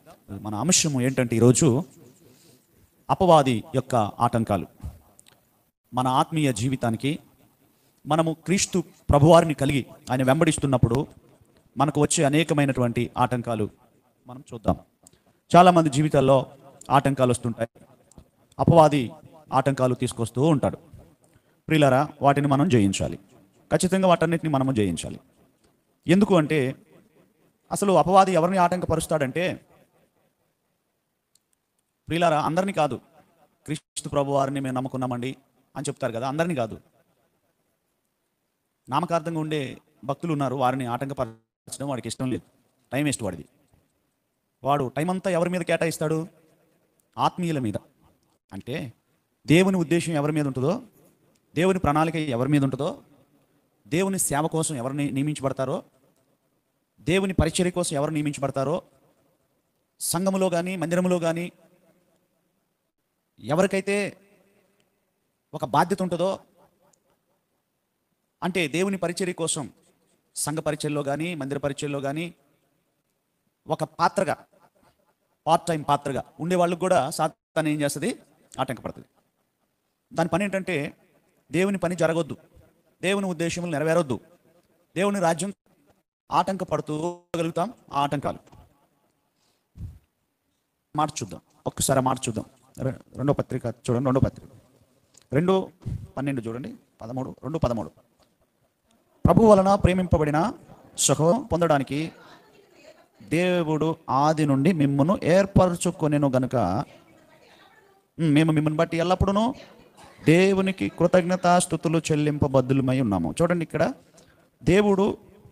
మన అంశము ఏంటంటే ఈరోజు అపవాది యొక్క ఆటంకాలు మన ఆత్మీయ జీవితానికి మనము క్రీస్తు ప్రభువారిని కలిగి ఆయన వెంబడిస్తున్నప్పుడు మనకు వచ్చే అనేకమైనటువంటి ఆటంకాలు మనం చూద్దాం చాలామంది జీవితాల్లో ఆటంకాలు వస్తుంటాయి అపవాది ఆటంకాలు తీసుకొస్తూ ఉంటాడు ప్రియులరా వాటిని మనం జయించాలి ఖచ్చితంగా వాటన్నిటిని మనము జయించాలి ఎందుకు అంటే అసలు అపవాది ఎవరిని ఆటంకపరుస్తాడంటే ప్రియులారా అందరినీ కాదు క్రీస్తు ప్రభు వారిని మేము నమ్ముకున్నామండి అని చెప్తారు కదా అందరినీ కాదు నామకార్థంగా ఉండే భక్తులు ఉన్నారు వారిని ఆటంకపరచడం వాడికి ఇష్టం లేదు టైం వేస్ట్ వాడిది వాడు టైం అంతా ఎవరి మీద కేటాయిస్తాడు ఆత్మీయుల మీద అంటే దేవుని ఉద్దేశం ఎవరి మీద ఉంటుందో దేవుని ప్రణాళిక ఎవరి మీద ఉంటుందో దేవుని సేవ కోసం ఎవరు ని- నియమించబడతారో దేవుని పరిచర్య కోసం ఎవరు నియమించబడతారో సంఘములో కానీ మందిరములో కానీ ఎవరికైతే ఒక బాధ్యత ఉంటుందో అంటే దేవుని పరిచర్య కోసం సంఘ పరిచర్యలో కానీ మందిర పరిచర్యలో కానీ ఒక పాత్రగా పార్ట్ టైం పాత్రగా ఉండే వాళ్ళకు కూడా సాతాన్ ఏం చేస్తుంది ఆటంకపడుతుంది దాని పని ఏంటంటే దేవుని పని జరగొద్దు దేవుని ఉద్దేశములు నెరవేరొద్దు దేవుని రాజ్యం ఆటంకపడుతూ గలుగుతాం ఆ ఆటంకాలు మాట చూద్దాం ఒక్కసారి మాట చూద్దాం రె- రెండో పత్రిక చూడండి రెండో పత్రిక రెండు పన్నెండు చూడండి పదమూడు రెండు పదమూడు ప్రభు వలన ప్రేమింపబడిన సుఖం పొందడానికి దేవుడు ఆది నుండి మిమ్మును ఏర్పరచుకొనెను గనుక ఉమ్, మేము మిమ్మల్ని బట్టి ఎల్లప్పుడూ దేవునికి కృతజ్ఞతాస్థుతులు చెల్లింపబద్దులమై ఉన్నాము చూడండి ఇక్కడ దేవుడు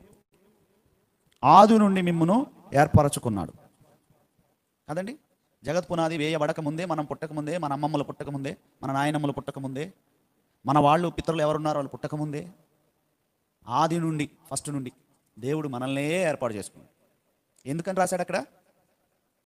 ఆది నుండి మిమ్మును ఏర్పరచుకున్నాడు కదండి జగత్ పునాది వేయబడక ముందే మనం పుట్టక ముందే మన అమ్మమ్మలు పుట్టక ముందే మన నాయనమ్మలు పుట్టక ముందే మన వాళ్ళు పితరులు ఎవరున్నారో వాళ్ళు పుట్టక ముందే ఆది నుండి ఫస్ట్ నుండి దేవుడు మనల్నే ఏర్పాటు చేసుకున్నాడు ఎందుకని రాశాడు అక్కడ